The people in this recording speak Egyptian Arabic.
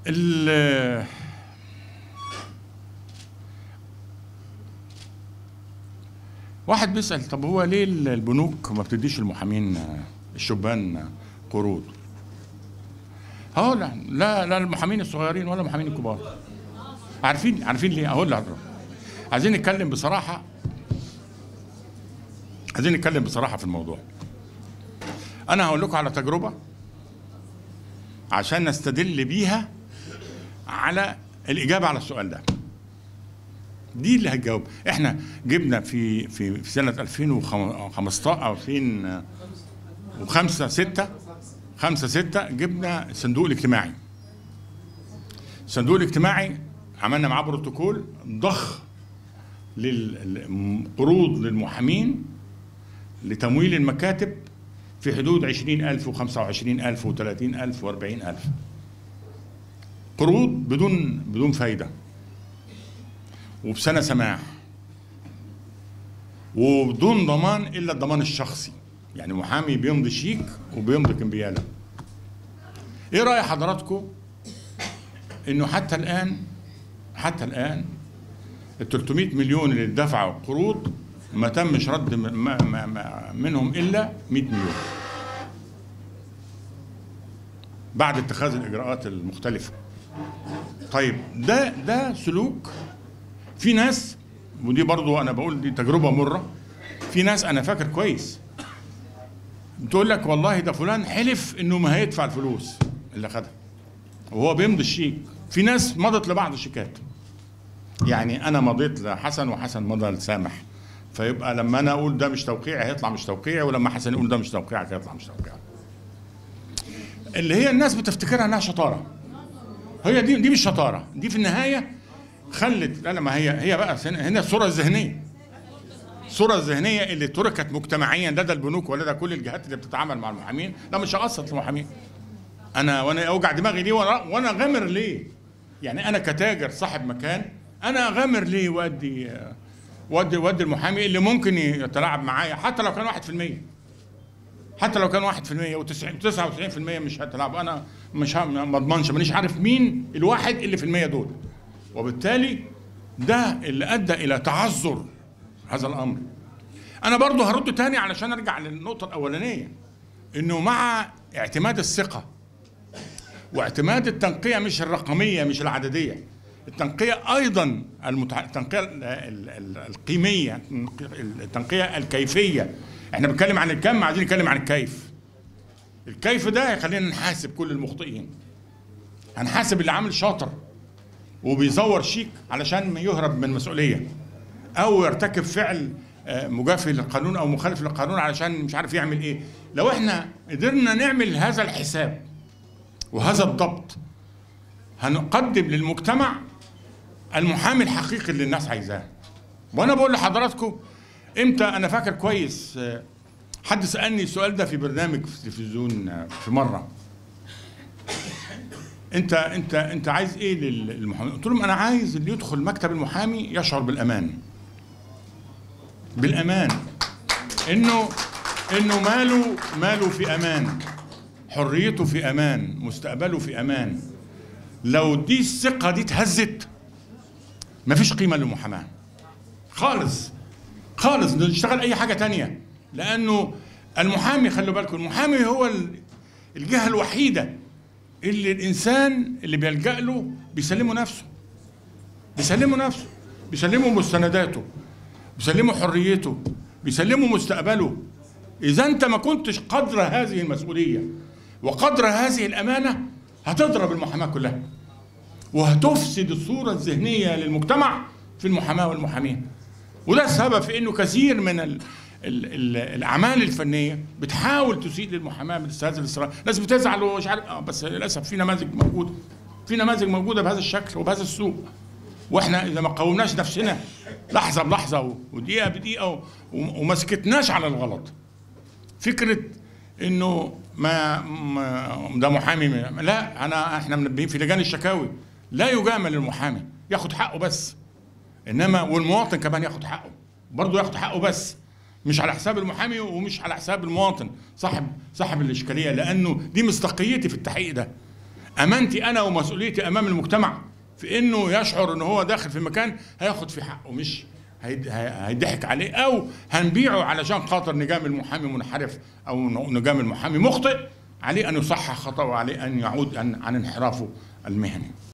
ال واحد بيسأل طب هو ليه البنوك ما بتديش المحامين آه، الشبان آه، قروض؟ هو لا لا لا المحامين الصغيرين ولا المحامين الكبار عارفين عارفين ليه؟ اقول لحضرتك عايزين نتكلم بصراحة عايزين نتكلم بصراحة في الموضوع أنا هقول لكم على تجربة عشان نستدل بيها على الإجابة على السؤال ده دي اللي هتجاوب احنا جبنا في في في سنة 2015 أو 2005 6 5 6 جبنا الصندوق الاجتماعي الصندوق الاجتماعي عملنا معاه بروتوكول ضخ للقروض للمحامين لتمويل المكاتب في حدود 20000 و25000 و30000 و40000 قروض بدون بدون فايدة وبسنة سماح وبدون ضمان إلا الضمان الشخصي يعني محامي بيمضي شيك وبيمضي كمبيالة ايه رأي حضراتكم انه حتى الآن حتى الآن ال 300 مليون اللي دفعوا قروض ما تمش رد م- ما ما ما منهم الا 100 مليون بعد اتخاذ الاجراءات المختلفه طيب ده ده سلوك في ناس ودي برضو انا بقول دي تجربه مره في ناس انا فاكر كويس بتقول لك والله ده فلان حلف انه ما هيدفع الفلوس اللي خدها وهو بيمضي الشيك في ناس مضت لبعض الشيكات يعني انا مضيت لحسن وحسن مضى لسامح فيبقى لما انا اقول ده مش توقيعي هيطلع مش توقيعي ولما حسن يقول ده مش توقيعك هيطلع مش توقيعي اللي هي الناس بتفتكرها انها شطاره هي دي دي مش شطاره دي في النهايه خلت لا لا ما هي هي بقى هنا هنا الصوره الذهنيه الصوره الذهنيه اللي تركت مجتمعيا لدى البنوك ولدى كل الجهات اللي بتتعامل مع المحامين لا مش هقسط المحامين انا وانا اوجع دماغي ليه وانا وانا غامر ليه يعني انا كتاجر صاحب مكان انا غامر ليه وادي وادي وادي المحامي اللي ممكن يتلاعب معايا حتى لو كان 1% حتى لو كان 1% و90 99% مش هتلعب انا مش ه- ما اضمنش مانيش عارف مين الواحد اللي في المية دول وبالتالي ده اللي ادى الى تعذر هذا الامر انا برضو هرد تاني علشان ارجع للنقطه الاولانيه انه مع اعتماد الثقه واعتماد التنقية مش الرقمية مش العددية التنقية أيضا المتع... التنقية ال- ال- ال- القيمية التنقية الكيفية احنا بنتكلم عن الكم عايزين نتكلم عن الكيف الكيف ده هيخلينا نحاسب كل المخطئين هنحاسب اللي عامل شاطر وبيزور شيك علشان ما يهرب من مسؤولية أو يرتكب فعل آه، مجافي للقانون أو مخالف للقانون علشان مش عارف يعمل إيه لو احنا قدرنا نعمل هذا الحساب وهذا الضبط هنقدم للمجتمع المحامي الحقيقي اللي الناس عايزاه وانا بقول لحضراتكم امتى انا فاكر كويس آه، حد سالني السؤال ده في برنامج في التلفزيون آه، في مره انت انت انت عايز ايه لل- للمحامي قلت لهم انا عايز اللي يدخل مكتب المحامي يشعر بالامان بالامان انه انه ماله ماله في امان حريته في امان مستقبله في امان لو دي الثقه دي اتهزت مفيش قيمه للمحاماه خالص خالص نشتغل اي حاجه تانية لانه المحامي خلوا بالكم المحامي هو ال- الجهه الوحيده اللي الانسان اللي بيلجا له بيسلمه نفسه بيسلمه نفسه بيسلمه مستنداته بيسلمه حريته بيسلمه مستقبله اذا انت ما كنتش قدر هذه المسؤوليه وقدر هذه الامانه هتضرب المحاماه كلها وهتفسد الصوره الذهنيه للمجتمع في المحاماه والمحامين وده السبب في انه كثير من ال ال ال الاعمال الفنيه بتحاول تسيء للمحاماه من هذا الاصرار ناس بتزعل ومش عارف آه بس للاسف في نماذج موجوده في نماذج موجوده بهذا الشكل وبهذا السوء واحنا اذا ما قومناش نفسنا لحظه بلحظه و- ودقيقه بدقيقه و- وما سكتناش على الغلط فكره انه ما, ما ده محامي ما- لا انا احنا منبهين في لجان الشكاوي لا يجامل المحامي ياخد حقه بس انما والمواطن كمان ياخد حقه برضه ياخد حقه بس مش على حساب المحامي ومش على حساب المواطن صاحب صاحب الاشكاليه لانه دي مصداقيتي في التحقيق ده امانتي انا ومسؤوليتي امام المجتمع في انه يشعر ان هو داخل في مكان هياخد في حقه مش هيد- هي- هيضحك عليه او هنبيعه علشان خاطر نجام المحامي منحرف او نجام المحامي مخطئ عليه ان يصحح خطأه وعليه ان يعود عن عن انحرافه المهني